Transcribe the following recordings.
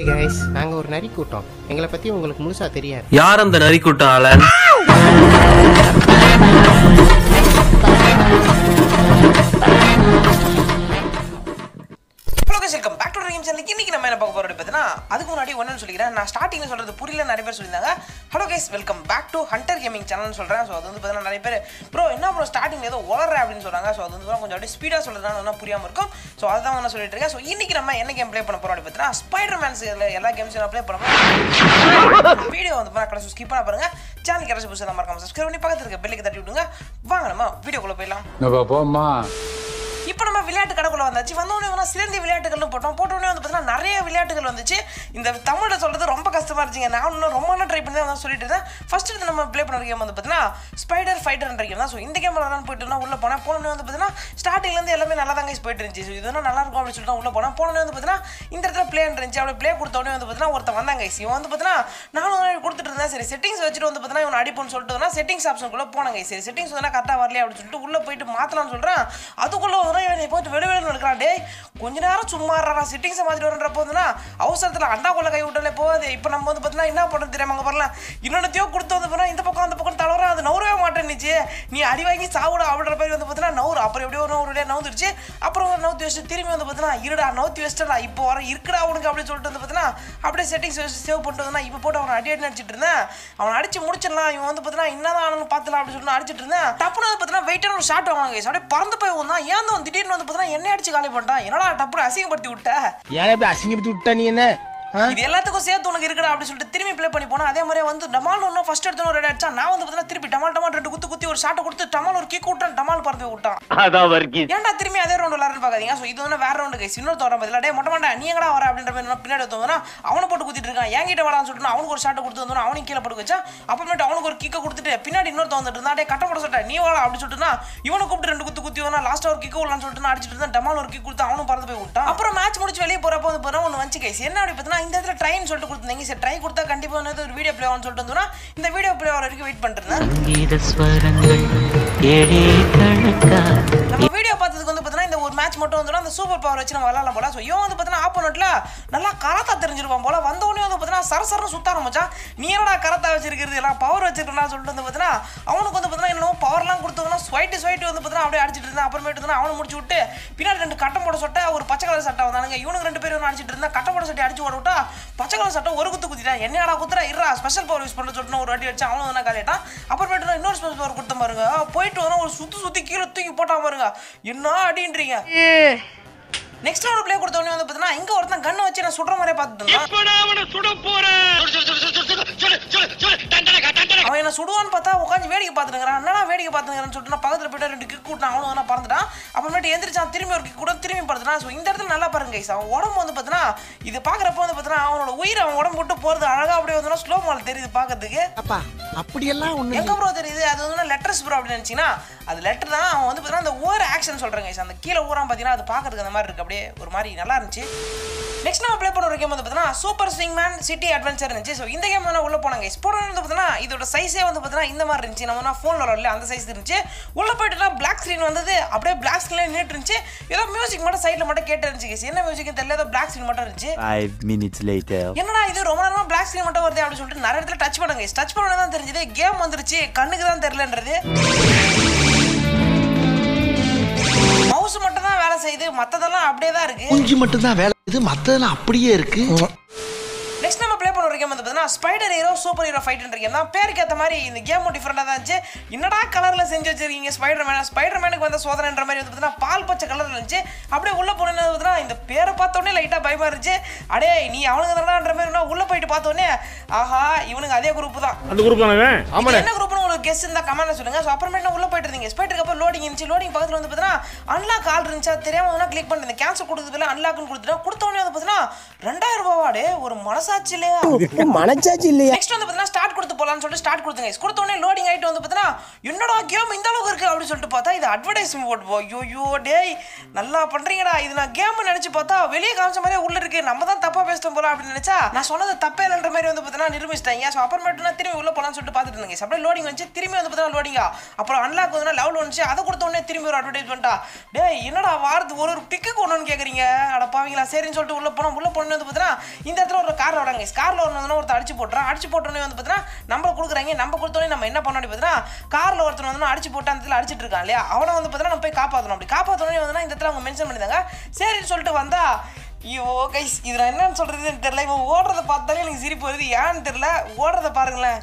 Guys நாங்கள் ஒரு நரி கூட்டம் எங்களை பற்றி உங்களுக்கு முழுசாக தெரியாது யார் அந்த நரிக்குட்டம் ஆளன் hello guys, welcome back to the game channel. இன்னைக்கு நம்ம என்ன பார்க்க போறோம் பார்த்தீங்கன்னா அதுக்கு முன்னாடி ஒன்னு சொல்லிக்கிறேன் நான் ஸ்டார்டிங்ல சொல்றது புரியல நிறைய பேர் சொல்லியிருந்தாங்க hello guys welcome back to Hunter Gaming சேனல்னு சொல்றேன் ஸோ அது வந்து பார்த்தீங்கன்னா நிறைய பேர் ப்ரோ என்ன ப்ரோ ஸ்டார்டிங் ஏதோ வளர அப்படின்னு சொல்றாங்க ஸோ அது வந்து கொஞ்சம் அப்படியே ஸ்பீடாக சொல்றதுனால ஒன்றும் புரியாம இருக்கும் ஸோ அதுதான் நான் சொல்லிட்டு இருக்கேன் ஸோ இன்னைக்கு நம்ம என்ன கேம் ப்ளே பண்ண போறோம் அப்படின்னு பார்த்தீங்கன்னா ஸ்பைடர் மேன்ஸ் எல்லா கேம்ஸும் நான் ப்ளே பண்ணுவோம் வீடியோ வந்து பார்த்தா கடைசி ஸ்கிப் பண்ண பாருங்க சேனல் கடைசி புதுசாக மறக்காம சப்ஸ்கிரைப் பண்ணி பக்கத்துல இருக்க பெல்லுக்கு தட்டி விடுங்க வாங்க நம்ம வீடியோக்குள்ள போயிடலாம் நம்ம போம்மா இப்போ நம்ம விளையாட்டு கடைக்குள்ள வந்தாச்சு வந்தோடனே வந்து சிறந்த விளையாட்டுகள்னு போட்டோம் போட்டோடனே வந்து பார்த்தீங்கன்னா நிறைய விளையாட்டுகள் வந்துச்சு இந்த தமிழில் சொல்றது ரொம்ப கஷ்டமா இருந்துச்சுங்க நான் இன்னும் ரொம்ப நாள் ட்ரை பண்ணி தான் வந்து சொல்லிட்டு இருந்தேன் ஃபர்ஸ்ட் இது நம்ம ப்ளே பண்ண கேம் வந்து பார்த்தீங்கன்னா ஸ்பைடர் ஃபைட்டர்ன்ற கேம் தான் ஸோ இந்த கேம் விளாட்னு போயிட்டு இருந்தா உள்ள போனேன் போனோடனே வந்து பார்த்தீங்கன்னா ஸ்டார்டிங்லேருந்து எல்லாமே நல்லா தான் guys போயிட்டு இருந்துச்சு ஸோ இதுனா நல்லா இருக்கும் அப்படின்னு சொல்லிட்டு தான் உள்ள போனேன் போனோடனே வந்து பார்த்தீங்கன்னா இந்த இடத்துல பிளே இருந்துச்சு அப்படி பிளே கொடுத்தோடனே வந்து பார்த்தீங்கன்னா ஒருத்தன் வந்தாங்க guys. இவன் வந்து பார்த்தீங்கன்னா நானும் வந்து கொடுத்துட்டு இருந்தேன் சரி செட்டிங்ஸ் வச்சுட்டு வந்து பார்த்தீங்கன்னா இவன் அடிப்போம்னு சொல்லிட்டு செட்டிங்ஸ் ஆப்ஷனுக்குள்ள போனாங்க சரி செட்டிங்ஸ் வந்து கரெக்டாக வரலையே அப்படின்னு சொல்லிட்டு உள்ள போயிட்டு மாத்தலாம்னு சொல்றேன் அதுக்குள்ள வந்து இவனை போயிட்டு வெளி வெளியில் எடுக்கிறான் டேய் கொஞ்ச நேரம் சும்மா இருறா செட்டிங்ஸை மாற்றிட்டு வரன்றப்போ வந்துன்னா அவசரத்தில் அண்டாக்குள்ள கை விட்டாலே போகாது இப்போ நம்ம வந்து பார்த்தீங்கன்னா என்ன பண்ணுறது தெரியாம அங்கே வரலாம் இன்னொன்னத்தையோ கொடுத்து வந்து பார்த்தா இந்த பக்கம் அந்த பக்கம் தளர அது நவுறவே மாட்டேன்னுச்சு நீ அடி வாங்கி சாப்பிட அப்படின்ற மாதிரி வந்து பார்த்தீங்கன்னா நவுறு அப்புறம் எப்படியோ ஒரு நவுறு நவுந்துருச்சு அப்புறம் ஒரு நவுத்தி வச்சுட்டு திரும்பி வந்து பார்த்தீங்கன்னா இருடா நவுத்தி வச்சுட்டா இப்போ வர இருக்குடா உனக்கு அப்படின்னு சொல்லிட்டு வந்து பார்த்தீங்கன்னா அப்படியே செட்டிங்ஸ் வச்சு சேவ் பண்ணிட்டு வந்தா இப்போ போட்டு அவனை அடி அடி அடிச்சிட்டு இருந்தேன் அவனை அடிச்சு முடிச்சிடலாம் இவன் வந்து பார்த்தீங்கன்னா என்னதான் ஆனாலும் பார்த்துலாம் அப்படின்னு சொல்லிட்டு அடிச்சிட்டு இருந்தேன் டப்புனு வந்து பார்த்தீங்கன்னா வெயிட்டான ஒரு ஷாட் வாங்க guys. அப்படியே பறந்து போய் வந்தான் ஏன் தான் திடீர்னு வந்து பார்த்தீங்கன்னா என்ன அடிச்சு காலி பண்ணிட்டான் என்னடா டப்புனு அசிங்கப்படுத்தி விட்ட ஏன் எப்படி அசிங்கப்படுத்தி விட்ட நீ என்ன இது எல்லாத்துக்கும் சேர்த்து உனக்கு இருக்குடா அப்படின்னு சொல்லிட்டு திரும்பி ப்ளே பண்ணி போனா அதே மாதிரி வந்து டமால் ஒன்றும் ஃபர்ஸ்ட் எடுத்து ரெடி அடிச்சா நான் வந்து பார்த்தீங்கன்னா திருப்பி டமால் டமால் ரெண்டு குத்து குத்தி ஒரு ஷாட்டை கொடுத்து டமால் ஒரு கிக் விட்டான் டமால் பறந்து போய் விட்டான் ஏன்டா திரும்பி அதே ரவுண்ட் விளாட்றன்னு பார்க்காதீங்க ஸோ இது வந்து வேற ரவுண்டு கைஸ் இன்னொரு தோற பதில் டே மொட்டை மாட்டா நீ எங்கடா வர அப்படின்ற மாதிரி நான் பின்னாடி வந்தோம்னா அவனை போட்டு குத்திட்டு இருக்கான் என்கிட்ட வரான்னு சொல்லிட்டு நான் அவனுக்கு ஒரு ஷாட்டை கொடுத்து வந்தோம் அவனையும் கீழே போட்டு வச்சா அப்புறமேட்டு அவனுக்கு ஒரு கிக்கை கொடுத்துட்டு பின்னாடி இன்னொருத்த வந்துட்டு இருந்தா டே கட்ட போட சொல்லிட்டேன் நீ வாடா அப்படி சொல்லிட்டு இவனை கூப்பிட்டு ரெண்டு குத்து குத்தி வந்தா லாஸ்ட்டாக ஒரு கிக்கு விடலான்னு சொல்லிட்டு நான் அடிச்சிட்டு இருந்தேன் டமால் ஒரு கிக் கொடுத்து அவனும் பறந்து போய் விட்டான் அப்புறம் மேட்ச் முடிச்சு வெளியே போறப்போ வந்து போறோம் ஒன்று வந்து கைஸ் என்ன அப்படி பார்த்தீங்கன்னா இந்த இடத்துல ட்ரைன் சொல்லிட்டு கொடுத்துருந்தீங்க சரி ட்ரை கொடுத்தா கண்டிப்பாக வந்து ஒரு வீடியோ ப்ளே ஆகும்னு சொல்லிட்டு வந்தோம்னா இந்த வீடியோ ப்ளே ஆகிற வரைக்கும் வெயிட் பண்ணிட்டு இருந்தேன் சங்கீத ஸ்வரங்கள் ஏழே கணக்கா நம்ம வீடியோ பார்த்ததுக்கு வந்து பார்த்தீங்கன்னா இந்த ஒரு மேட்ச் மட்டும் வந்து அந்த சூப்பர் பவர் வச்சு நம்ம விளாடலாம் போல ஸோ இவன் வந்து பார்த்தீங்கன்னா ஆப்போனட்ல நல்லா கராத்தா தெரிஞ்சிருப்பான் போல வந்த உடனே வந்து பார்த்தீங்கன்னா சரசரன்னு சுத்த ஆரம்பிச்சான் நீ என்னடா கராத்தா வச்சிருக்கிறது எல்லாம் பவர் வச்சிருக்கா சொல்லிட்டு வந்து பார்த்தீங்கன்னா அவனுக்கு வந்து பார்த்தீங்கன்னா என்னமோ பவர்லாம் கொடுத்தவங்கன்னா ஸ்வைட்டு ஸ்வைட்டு வந்து பார்த்தீங்கன்னா அப்படியே அடிச்சிட்டு இருந்தான் அப்புறமேட்டு வந்து அவனை முடிச்சு விட்டு பின்னாடி ரெண்டு கட்டம் போட சட்டை ஒரு பச்சை கலர் சட்டை வந்தானுங்க இவனுக்கு ரெண்டு பேரும் அடிச்சிட்டு இருந்தா கட்டம் போட சட்டை அடிச்சு ஓட விட்டா பச்சை கலர் சட்டை ஒரு குத்து குத்திட்டான் என்னடா குத்துறா இருடா ஸ்பெஷல் பவர் யூஸ் பண்ண சொல்லிட்டு ஒரு அடி அடிச்சு அவனும் வந்து காலிட்டான் அப்புறமேட்டு நான் இன்னொரு ஸ்பெஷல் பவர் கொடுத்த பாருங்க போயிட்டு வரோம் ஒரு சுத்தி சுத்தி கீழே தூக்கி போட்டான் பாருங்க என்ன அடின்றீங்க நெக்ஸ்ட் ரவுண்ட் ப்ளே கொடுத்த உடனே வந்து பார்த்தீங்கன்னா இங்க ஒருத்தன் கண்ணை வச்சு நான் சுடுற மாதிரியே பார்த்துட்டு இருந்தான் அவன் என்ன சுடுவான்னு பார்த்தா உட்காந்து வேடிக்கை பார்த்துருக்கான் என்னடா வேடிக்கை பார்த்துருக்கான்னு சொல்லிட்டு நான் பக்கத்தில் போயிட்டு ரெண்டு கிக் கூட்டினா அவனும் வந்து பறந்துட்டான் அப்புறமேட்டு எந்திரிச்சான் திரும்பி ஒரு கிக் கூட திரும்பி பறந்துட்டான் ஸோ இந்த இடத்துல நல்லா பாருங்க guys. அவன் உடம்பு வந்து பார்த்தீங்கன்னா இது பார்க்குறப்ப வந்து பார்த்தீங்கன்னா அவனோட உயிர் அவன் உடம்பு விட்டு போகிறது அழகாக அப்படியே வந்து ஸ்லோ மால் தெரியுது பார்க்கறதுக்கு அப்பா அப்படியெல்லாம் ஒண்ணு எங்க ப்ரோ தெரியுது அது வந்து லெட்டர்ஸ் ப்ரோ அப்படின்னு நினைச்சீங்கன்னா அது லெட்டர் தான் அவன் வந்து பார்த்தீங்கன்னா அந்த ஓவர் ஆக்ஷன் சொல்றேங்க guys. அந்த கீழே ஊரான் பார்த்தீங்கன்னா அது பார்க்கறதுக்கு அந்த மாதிரி இருக்கு அப்படியே ஒரு மாதிரி நல்லா இருந்துச்சு நெக்ஸ்ட் நம்ம ப்ளே பண்ண ஒரு கேம் வந்து பார்த்தீங்கன்னா super swing man city adventure இருந்துச்சு ஸோ இந்த கேம் வந்து உள்ள போனாங்க போன வந்து பார்த்தீங்கன்னா இதோட சைஸே வந்து பார்த்தீங்கன்னா இந்த மாதிரி இருந்துச்சு நம்ம ஃபோனில் விளாடல அந்த சைஸ் இருந்துச்சு உள்ள போயிட்டுனா பிளாக் ஸ்க்ரீன் வந்தது அப்படியே பிளாக் ஸ்க்ரீன்ல நின்றுட்டு இருந்துச்சு ஏதோ மியூசிக் மட்டும் சைடில் மட்டும் கேட்டு இருந்துச்சு guys. என்ன மியூசிக் தெரியல ஏதோ பிளாக் ஸ்க்ரீன் மட்டும் இருந்துச்சு Five minutes later. என்னடா இது ரொம்ப நேரமா பிளாக் ஸ்க்ரீன் மட்டும் வருது அப்படின்னு சொல்லிட்டு நிறைய இடத்துல டச் பண்ணுங்க டச் பண்ண தான் தெரிஞ்சது கேம் வந்துருச்சு கண்ணுக்கு தான் தெரியலன்றது மவுஸ் மட்டும் தான் வேலை செய்யுது மத்ததெல்லாம் அப்படியே தான் இருக்கு மூஞ்சி மட்டும் தான் வேலை இது மத்ததெல்லாம் அப்படியே இருக்கு நெக்ஸ்ட் நம்ம ப்ளே பண்ண ஒரு கேம் வந்து பார்த்தீங்கன்னா ஸ்பைடர் ஹீரோ சூப்பர் ஹீரோ ஃபைட்ன்ற கேம் தான் பேருக்கு ஏற்ற மாதிரி இந்த கேமும் டிஃப்ரெண்டாக தான் இருந்துச்சு என்னடா கலரில் செஞ்சு வச்சிருக்கீங்க ஸ்பைடர் மேன் ஸ்பைடர் மேனுக்கு வந்த சோதனைன்ற மாதிரி வந்து பார்த்தீங்கன்னா பால் பச்சை கலரில் இருந்துச்சு அப்படியே உள்ள போனேன்னு பார்த்தீங்கன்னா இந்த பேரை பார்த்தோன்னே லைட்டாக பயமா இருந்துச்சு அடே நீ அவனுக்கு தானன்ற மாதிரி நான் உள்ள போயிட்டு பார்த்தோன்னே ஆஹா இவனுக்கு அதே குரூப் தான் அந்த குரூப் தானே இது என்ன குரூப்னு உங்களுக்கு கெஸ் இருந்தா கமெண்ட்ல சொல்லுங்க ஸோ அப்புறமேட்டு நான் உள்ள போயிட்டு இருந்தீங்க ஸ்பைட்டுக்கு அப்புறம் லோடிங் இருந்துச்சு லோடிங் பக்கத்துல வந்து பார்த்தீங்கன்னா அன்லாக் ஆல் இருந்துச்சு அது தெரியாம வந்து கிளிக் பண்ணிருந்தேன் கேன்சல் கொடுத்தது பதிலா அன்லாக்னு கொடுத்துட்டேன் கொடுத்த உடனே வந்து பார்த்தீங்கன்னா ரெண்டாயிரம் ரூபாவாடே ஒரு மனசாட்சி இல்லையா மனச்சாச்சு இல்லையா நெக்ஸ்ட் வந்து பார்த்தீங்கன்னா ஸ்டார்ட் கொடுத்து போலாம்னு சொல்லிட்டு ஸ்டார்ட் கொடுத்துங்க கொடுத்த உடனே லோடிங் ஆயிட்டு வந்து பார்த்தீங்கன்னா என்னடா கேம் இந்த அளவுக்கு இருக்கு அப்படின்னு சொல்லிட்டு பார்த்தா இது அட்வர்டைஸ்மெண்ட் போட்டு போ ஐயோ டேய் நல்லா பண்றீங்கடா இது நான் கேம் நினைச்சு பார்த்தா வெளியே காமிச்ச மாதிரியே உள்ள இருக்கு நம்ம தான் தப்பா பேசிட்டோம் போல அப்படின்னு நினைச்சா நான் சொன்னது தப்பே இல்லைன்ற மாதிரி வந்து பார்த்தீங்கன்னா நிரூபிச்சிட்டாங்க ஸோ அப்புறமேட்டு நான் திரும்பி உள்ள போலாம்னு சொல்லிட்டு பார்த்துட்டு இருந்தேன் அப்படியே லோடிங் வந்து வந்துச்சு திரும்பி வந்து பார்த்தீங்கன்னா லோடிங்கா அப்புறம் அன்லாக் வந்து லெவல் வந்துச்சு அதை கொடுத்த உடனே திரும்பி ஒரு அட்வர்டைஸ்மெண்ட்டா டேய் என்னடா வாரத்துக்கு ஒரு ஒரு பிக்கு கொண்டுன்னு கேட்குறீங்க அட பாவீங்களா சரின்னு சொல்லிட்டு உள்ள போனோம் உள்ள போனோம் வந்து பார்த்தீங்கன்னா இந்த இடத்துல ஒரு கார் வராங்க காரில் ஒன்று ஒருத்தர் அடிச்சு போட்டுறான் அடிச்சு போட்டோன்னே வந்து பார்த்தீங்கன்னா நம்ம கொடுக்குறாங்க நம்ம கொடுத்தோடனே நம்ம என்ன பண்ணணும் பார்த்தீங்கன்னா காரில் ஒருத்தர் வந்து அடிச்சு போட்டு அந்த இடத்துல அடிச்சிட்டு இருக்கான் இல்லையா அவனை வந்து பார்த்தீங்கன்னா நம்ம போய் காப்பாற்றணும் அப்படி காப்பாற்றணும் வந்து இந்த இடத்துல அவங்க மென்ஷன் பண்ணியிருந்தாங்க சரின்னு சொல்லிட்டு வந்தா ஐயோ கைஸ் இதில் என்னன்னு சொல்கிறதுன்னு தெரியல இவன் ஓடுறத பார்த்தாலே எனக்கு சிரிப்பு வருது ஏன்னு தெரியல ஓடுறத பாருங்களேன்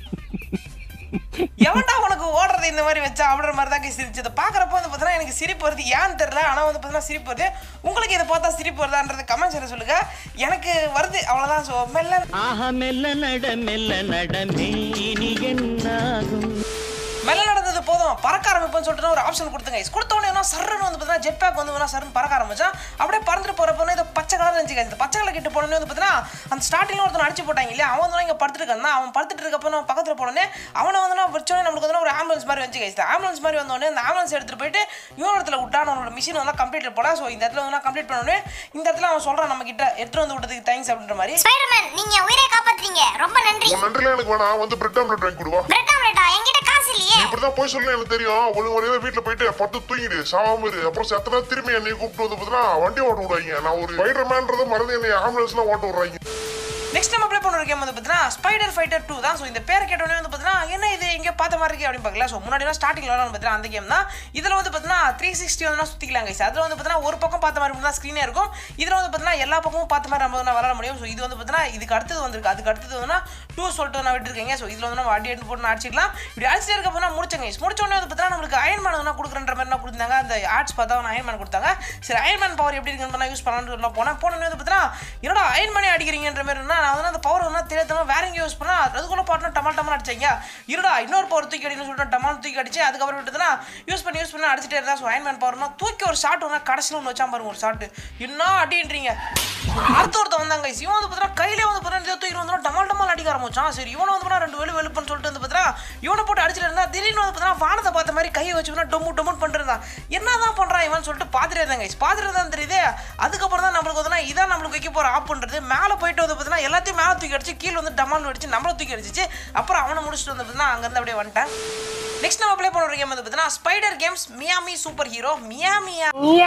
எவன்டா உனக்கு ஓடுறது இந்த மாதிரி வச்சா அப்படின்ற மாதிரி தான் சிரிச்சது பார்க்குறப்போ வந்து பார்த்தீங்கன்னா எனக்கு சிரிப்பு வருது ஏன்னு தெரியல ஆனால் வந்து பார்த்தீங்கன்னா சிரிப்பு வருது உங்களுக்கு இதை பார்த்தா சிரிப்பு வருதான்றது கமெண்ட் செய்ய சொல்லுங்க எனக்கு வருது அவ்வளோதான் ஸோ மெல்ல ஆஹா மெல்ல நட மெல்ல நடமே இனி என்னாகும் மெல்ல நடந்தது போதும் பறக்க ஆரம்பிப்போம்னு சொல்லிட்டு ஒரு ஆப்ஷன் கொடுத்துங்க கொடுத்த உடனே என்ன சர்ன்னு வந்து பார்த்தீங்கன்னா ஜெட் பேக் வந்து வேணா சர்ன்னு பறக்க ஆரம்பிச்சான் அப்படியே பறந்துட்டு போறப்போ இது பச்சை கலர் இருந்துச்சு guys. இந்த பச்சை கலர் கிட்ட போனோடனே வந்து பார்த்தீங்கன்னா அந்த ஸ்டார்டிங்ல ஒருத்தன் அடிச்சு போட்டாங்க இல்லையா அவன் வந்து இங்கே படுத்துட்டு இருக்கான் அவன் படுத்துட்டு இருக்கப்போ நம்ம பக்கத்தில் போனோடனே அவனை வந்து நான் வச்சோடனே நம்மளுக்கு வந்து ஒரு ஆம்புலன்ஸ் மாதிரி வந்து கைஸ் ஆம்புலன்ஸ் மாதிரி வந்தோடனே அந்த ஆம்புலன்ஸ் எடுத்துட்டு போயிட்டு இவன் இடத்துல விட்டா நம்மளோட மிஷின் வந்து கம்ப்ளீட் போடா ஸோ இந்த இடத்துல வந்து கம்ப்ளீட் பண்ணோடனே இந்த இடத்துல அவன் சொல்றான் நம்ம கிட்ட எடுத்துட்டு வந்து விட்டதுக்கு தேங்க்ஸ் அப்படின்ற மாதிரி ஸ்பைடர்மேன் நீங்க உயிரை காப்பாத்துறீங்க ரொம்ப நன்றி உன் நன்றிலாம் எனக்கு வேணாம் வந்து பிரெட் ஆம்லெட் வாங்கி கொடுவா பிரெட் ஆம்லெட்டா என்கிட்ட காசு இல்லையே நீ இப்படிதான் போய் சொல்லணும் எனக்கு தெரியும் ஒழுங்கு முறையில வீட்டுல போயிட்டு பத்து தூங்கிடு சாவாம இரு அப்புறம் செத்தனா திரும்பி என்னை கூப்பிட்டு வந்து பார்த்தா வண்டி ஓட்ட விடுவாங்க நான் ஒரு ஸ்பைடர் மேன்றதை மறந்து என்னை ஆம்புலன்ஸ்லாம் ஓட்ட விடுறாங்க நெக்ஸ்ட் நம்ம ப்ளே பண்ணுற கேம் வந்து பார்த்தீங்கன்னா ஸ்பைடர் ஃபைட்டர் டூ தான் ஸோ இந்த பேர் கேட்டோடனே வந்து பார்த்தீங்கன்னா என்ன இது எங்கே பார்த்த மாதிரி இருக்கு அப்படின்னு பார்க்கல ஸோ முன்னாடி ஸ்டார்டிங்கில் வந்து பார்த்தீங்கன்னா அந்த கேம் தான் இதில் வந்து பார்த்தீங்கன்னா த்ரீ சிக்ஸ்டி வந்து சுற்றிக்கலாம் கைஸ் அதில் வந்து பார்த்தீங்கன்னா ஒரு பக்கம் பார்த்த மாதிரி தான் ஸ்க்ரீனே இருக்கும் இதில் வந்து பார்த்தீங்கன்னா எல்லா பக்கமும் பார்த்த மாதிரி நம்ம வந்து விளாட முடியும் ஸோ இது வந்து பார்த்தீங்கன்னா இதுக்கு அடுத்தது வந்திருக்கு அதுக்கு அடுத்தது வந்து டூ சொல்லிட்டு நான் விட்டுருக்கீங்க ஸோ இதில் வந்து நம்ம அடி எடுத்து போட்டு அடிச்சிக்கலாம் இப்படி அடிச்சிட்டே இருக்க போனால் முடிச்சங்க கைஸ் முடிச்ச உடனே வந்து பார்த்தீங்கன்னா நம்மளுக்கு அயன் மேன் வந்து கொடுக்குற மாதிரி என்ன கொடுத்தாங்க அந்த ஆர்ட்ஸ் பார்த்தா அயன் மேன் கொடுத்தாங்க சரி அயன் மேன் பவர் எப்படி இருக்குன்னு நான் யூஸ் பண்ணலாம்னு சொல்ல போனேன் போனோடனே வந்து பார்த்தீங்கன்னா என்னடா அயன் மணி அடிக்கிறீங்கன்ற மாதிரி இருந்தா நான் வந்து அந்த பவர் வந்து தெரியாதவங்க வேற எங்கேயும் யூஸ் பண்ணா அதுக்குள்ள பாட்டு டமால் டமால் அடிச்சாங்க இருடா இன்னொரு பவர் தூக்கி அடின்னு சொல்லிட்டு டமால் தூக்கி அடிச்சு அதுக்கப்புறம் விட்டுதுன்னா யூஸ் பண்ணி யூஸ் பண்ணி அடிச்சிட்டே இருந்தா ஸோ அயன் மேன் பவர்னா தூக்கி ஒரு ஷாட் ஒன்று கடைசியில் ஒன்று வச்சா பாருங்க ஒரு ஷாட் என்ன அடின்றீங்க அடுத்த ஒருத்தன் வந்தாங்க guys. இவன் வந்து பார்த்தீங்கன்னா கையிலே வந்து பார்த்தீங்கன்னா தூக்கி வந்து டமால் டமால் அடிக்க ஆரம்பிச்சான் சரி இவனை வந்து பார்த்தீங்கன்னா ரெண்டு வெளு வெளுப்புன்னு சொல்லிட்டு வந்து பார்த்தீங்கன்னா இவனை போட்டு அடிச்சிட்டு இருந்தா திடீர்னு வந்து பார்த்தீங்கன்னா வானத்தை பார்த்த மாதிரி கையை வச்சு டொம்மு டொம்முன்னு பண்ணிருந்தான் என்னதான் பண்றான் இவன் சொல்லிட்டு பார்த்துட்டே இருந்தாங்க guys. பார்த்துட்டு தான் தெரியுது அதுக்கப்புறம் தான் நம்மளுக்கு வந்து இதான் நம்மளுக்கு வைக்க போற ஆப்புன்றது மேலே போயிட்டு வந்து பார்த்தீங்கன்னா எல்லாத்தையும் மேலே தூக்கி அடிச்சு கீழே வந்து டமால் அடிச்சு நம்மள தூக்கி அடிச்சிச்சு அப்புறம் அவனை முடிச்சுட்டு வந்து பார்த்தீங்கன்னா அங்கேருந்து அப்படியே வந்துட்டேன் நெக்ஸ்ட் நம்ம ப்ளே பண்ணுற கேம் வந்து பார்த்தீங்கன்னா spider games Miami super hero மியாமியா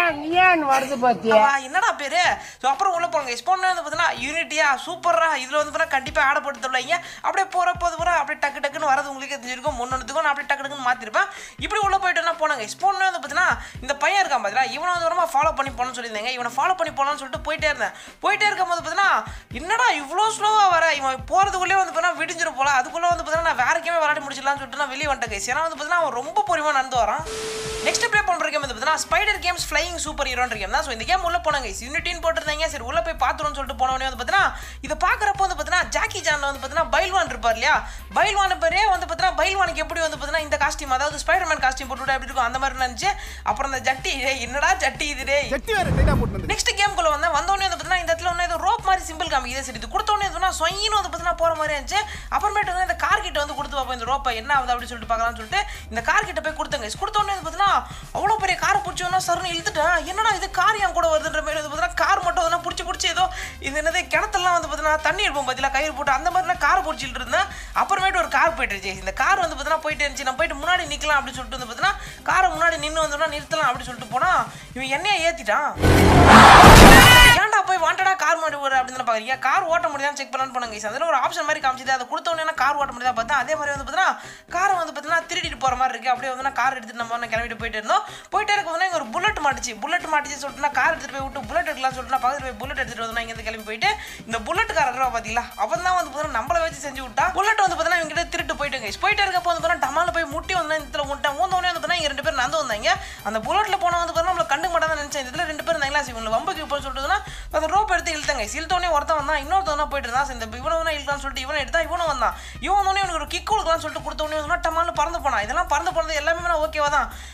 அவா, என்னடா பேரு ஸோ அப்புறம் உள்ள போங்க ஸ்போன் வந்து பார்த்தீங்கன்னா யூனிட்டியா சூப்பரா இதில் வந்து பார்த்தீங்கன்னா கண்டிப்பாக ஆட போட்டு தருவாங்க அப்படியே போகிற போது பூரா அப்படியே டக்கு டக்குன்னு வரது உங்களுக்கே தெரிஞ்சிருக்கும் முன்னொன்றுக்கும் நான் அப்படியே டக்கு டக்குன்னு மாற்றிருப்பேன் இப்படி உள்ள போயிட்டு என்ன போனாங்க ஸ்போன் வந்து பார்த்தீங்கன்னா இந்த பையன் இருக்கான் பார்த்தீங்கன்னா இவனை வந்து வரமா ஃபாலோ பண்ணி போகணும்னு சொல்லியிருந்தாங்க இவனை ஃபாலோ பண்ணி போகலாம்னு சொல்லிட்டு போயிட்டே இருந்தேன் போயிட்டே இருக்கும்போது பார்த்தீங்கன்னா என்னடா இவ்வளோ ஸ்லோவாக வர இவன் போகிறதுக்குள்ளே வந்து பார்த்தீங்கன்னா விடிஞ்சிரும் போல அதுக்குள்ளே வந்து பார்த்தீங்கன்னா நான் வேற கேமே விளையாடி முடிச்சிடலாம்னு சொல்லிட்டு நான் வெளியே வந்துட்டேன் guys. ஏன்னா வந்து பார்த்தீங்கன்னா அவன் ரொம்ப பொறுமையாக நடந்து வரான் நெக்ஸ்ட் ப்ளே பண்ணுற கேம் வந்து பார்த்தீங்கன்னா ஸ்பைடர் கேம்ஸ் ஃப்ளைங் சூப்பர் ஹீரோன்ற கேம் தான் ஸோ இந்த கேம் உள்ள போனாங்க யூனிட்டின்னு போட்டிருந்தாங்க சரி உள்ள போய் பார்த்துருன்னு சொல்லிட்டு போனவனே வந்து பார்த்தீங்கன்னா இதை பார்க்குறப்போ வந்து பார்த்தீங்கன்னா ஜாக்கி ஜான் வந்து பார்த்தீங்கன்னா பைல்வான் இருப்பார் இல்லையா பைல்வான் பேரே வந்து பார்த்தீங்கன்னா பைல்வானுக்கு எப்படி வந்து பார்த்தீங்கன்னா இந்த காஸ்டியூம் அதாவது ஸ்பைடர் மேன் காஸ்டியூம் போட்டு எப்படி இருக்கும் அந்த மாதிரி நினச்சி அப்புறம் அந்த ஜட்டி டேய், என்னடா ஜட்டி இது டேய் நெக்ஸ்ட் கேம்குள்ள வந்து வந்தோடனே வந்து பார்த்தீங்கன்னா இந்த இடத்துல ஒன்று ஏதோ ரோப் மாதிரி சிம்பிள் காமிக்குது சரி இது கொடுத்தோடனே எதுனா சொயின்னு வந்து பார்த்தீங்கன்னா போகிற மாதிரி இருந்துச்சு அப்புறமேட்டு வந்து இந்த கார் கிட்ட வந்து கொடுத்து பார்ப்போம் இந்த ரோப்பை என்ன ஆகுது அப்படின்னு சொல்லிட்டு பார்க்கலாம்னு சொல்லிட்டு இந்த கார் கிட்ட போய் கொடுத்தங்க கொடுத்தோடனே வந்து பார்த்தீங்கன்னா அவ்வளோ பெரிய காரை பிடிச்சோன்னா சருன்னு இழுத்துட்டேன் என்னடா இது கார் என் கூட வருதுன்ற மாதிரி வந்து பார்த்தீங்கன்னா கார் மட்டும் வந்து பிடிச்சி பிடிச்சி ஏதோ இது என்னது கிணத்துலாம் வந்து பார்த்தீங்கன்னா தண்ணி எடுப்போம் பார்த்தீங்களா கயிறு போட்டு அந்த மாதிரி நான் கார் பிடிச்சிட்டு இருந்தேன் அப்புறமேட்டு ஒரு கார் போயிட்டுருச்சு இந்த கார் வந்து பார்த்தீங்கன்னா போயிட்டு இருந்துச்சு நான் போயிட்டு முன்னாடி நிற்கலாம் அப்படின்னு சொல்லிட்டு வந்து பார்த்தீங்கன்னா காரை முன்னாடி நின்று வந்தோம்னா நிறுத்தலாம் அப்படின்னு சொல்லிட்டு போனா இவன் என்னைய ஏற்றிட்டான் ஏன்டா போய் வாண்டடா கார் மாடி ஒரு அப்படின்னு பாக்குறீங்க கார் ஓட்ட முடியாதுன்னு செக் பண்ணலான்னு போனாங்க guys. அதுல ஒரு ஆப்ஷன் மாதிரி காமிச்சது அதை கொடுத்த உடனே கார் ஓட்ட முடியாதா பார்த்தா அதே மாதிரி வந்து பார்த்தீங்கன்னா காரை வந்து பார்த்தீங்கன்னா திருடிட்டு போற மாதிரி இருக்கு அப்படியே வந்து கார் எடுத்துட்டு நம்ம வந்து கிளம்பிட்டு போயிட்டு இருந்தோம் போயிட்டே இருக்கும் போது இங்க ஒரு புல்லட் மாட்டுச்சு புல்லட் மாட்டுச்சு சொல்லிட்டு நான் கார் எடுத்துட்டு போய் விட்டு புல்லட் எடுக்கலாம் சொல்லிட்டு நான் பக்கத்துல போய் புல்லட் எடுத்துட்டு வந்து இங்க இருந்து கிளம்பி போயிட்டு இந்த புல்லட் கார் பாத்தீங்களா அவன் தான் வந்து பார்த்தீங்கன்னா நம்மள வச்சு செஞ்சு விட்டா புல்லட் வந்து பார்த்தீங்கன்னா இவங்க கிட்ட திருட்டு போயிட்டு guys. போயிட்டே இருக்கப்போ வந்து பார்த்தீங்கன்னா டமால போய் முட்டி வந்து இந்த இடத்துல முட்டேன் ஊந்தோடனே வந்து பார்த்தீங்கன்னா இங்க ரெண்டு பேர் நடந்து வந்தாங்க அந்த புல்லட்ல போன வந்து பார்த்தீங்கன்னா நம்மள கண்டுக்க மாட்டாங்கன்னு நினைச்சேன் இதுல ரெண்டு பேர் இருந்தாங்களா சரி இவங்களை வம்புக்கு இப்போ சொல்லிட்டுனா அந்த ரோப் எடுத்து இழுத்தாங்க இழுத்தோடனே ஒருத்தன் வந்தான் இன்னொருத்தவனா போயிட்டு இருந்தான் சரி, இந்த இவனை வேணா இழுக்கான்னு சொல்லிட்டு இவனை எடுத்தா இவனும் வந்தான் இவன் வந்தோடனே இவனுக்கு ஒரு கிக் கொடுக்கலாம்னு சொல்லிட்டு கொடுத்த உடனே சொன்னா டமால்னு பறந்து போனான் இதெல்லாம் பறந்து போனது எல்லாமே ஓகேவா தான்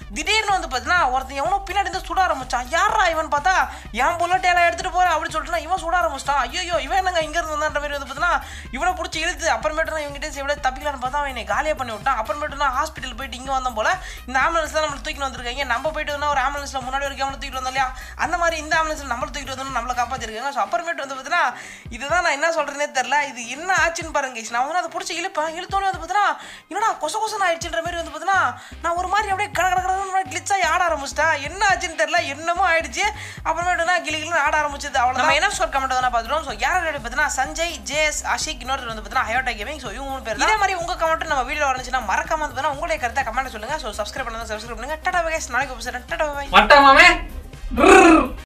திடீர்னு வந்து பார்த்தீங்கன்னா ஒருத்தன் எவனோ பின்னாடி இருந்து சுட ஆரம்பிச்சான் யாரா இவன் பார்த்தா என் புல்லட் எல்லாம் எடுத்துட்டு போறேன் அப்படின்னு சொல்லிட்டு இவன் சுட ஆரம்பிச்சிட்டான் ஐயோ இவன் என்னங்க இங்க இருந்து வந்தான்ற மாதிரி வந்து பார்த்தீங்கன்னா இவனை பிடிச்சி இழுத்து அப்புறமேட்டு தான் இவங்கிட்ட எவ்வளோ தப்பிக்கலான்னு பார்த்தா அவன் என்னை காலியாக பண்ணி விட்டான் அப்புறமேட்டு நான் ஹாஸ்பிட்டல் போயிட்டு இங்கே வந்தோம் போல இந்த ஆம்புலன்ஸ் தான் நம்மளை தூக்கிட்டு வந்திருக்காங்க நம்ம போயிட்டு வந்தா ஒரு ஆம்புலன்ஸ்ல முன்னாடி வரைக்கும் அவனை தூக்கிட்டு வந்தோம் இல்லையா அந்த மாதிரி இந்த ஆம்புலன்ஸ்ல நம்மளை தூக்கிட்டு வந்து நம்மளை காப்பாத்திருக்காங்க ஸோ அப்புறமேட்டு வந்து பார்த்தீங்கன்னா இதுதான் நான் என்ன சொல்றேனே தெரியல இது என்ன ஆச்சுன்னு பாருங்க guys. நான் வந்து அதை பிடிச்சி இழுப்பேன் இழுத்தோன்னே வந்து பார்த்தீங்கன்னா என்னடா கொச கொசன் ஆயிடுச்சுன்ற மாதிரி வந்து பார்த்தீங்கன்னா நான் ஒரு மாதிரி அப்படியே கட கட கடன்னு கிளிச் ஆகி ஆட ஆரம்பிச்சிட்டேன் என்ன ஆச்சுன்னு தெரியல என்னமோ ஆயிடுச்சு அப்புறமேட்டு நான் கிளி கிளின்னு ஆட ஆரம்பிச்சது அவ்வளோ நம்ம என்ன ஸ்கோர் கமெண்ட் தான் பார்த்துருவோம் ஸோ யார் பார்த்தீங்கன்னா சஞ்சய் ஜேஎஸ் ஆஷிக் இன்னொரு வந்து பார்த்தீங்கன்னா ஹயோட்டா கேமிங் ஸோ இவங்க மூணு பேர் இதே மாதிரி உங்க கமெண்ட் நம்ம வீடியோ வந்துச்சுன்னா மறக்காம வந்து பார்த்தீங்கன்னா உங்களுடைய கருத்தை கமெண்ட் சொல்லுங்க ஸோ சப்ஸ்கிரைப் பண்ணாதான் சப்ஸ்கிரைப் பண்ணுங்க டாடா பை guys. நாளைக்கு பேசுறேன் டாடா பை மட்டமாமே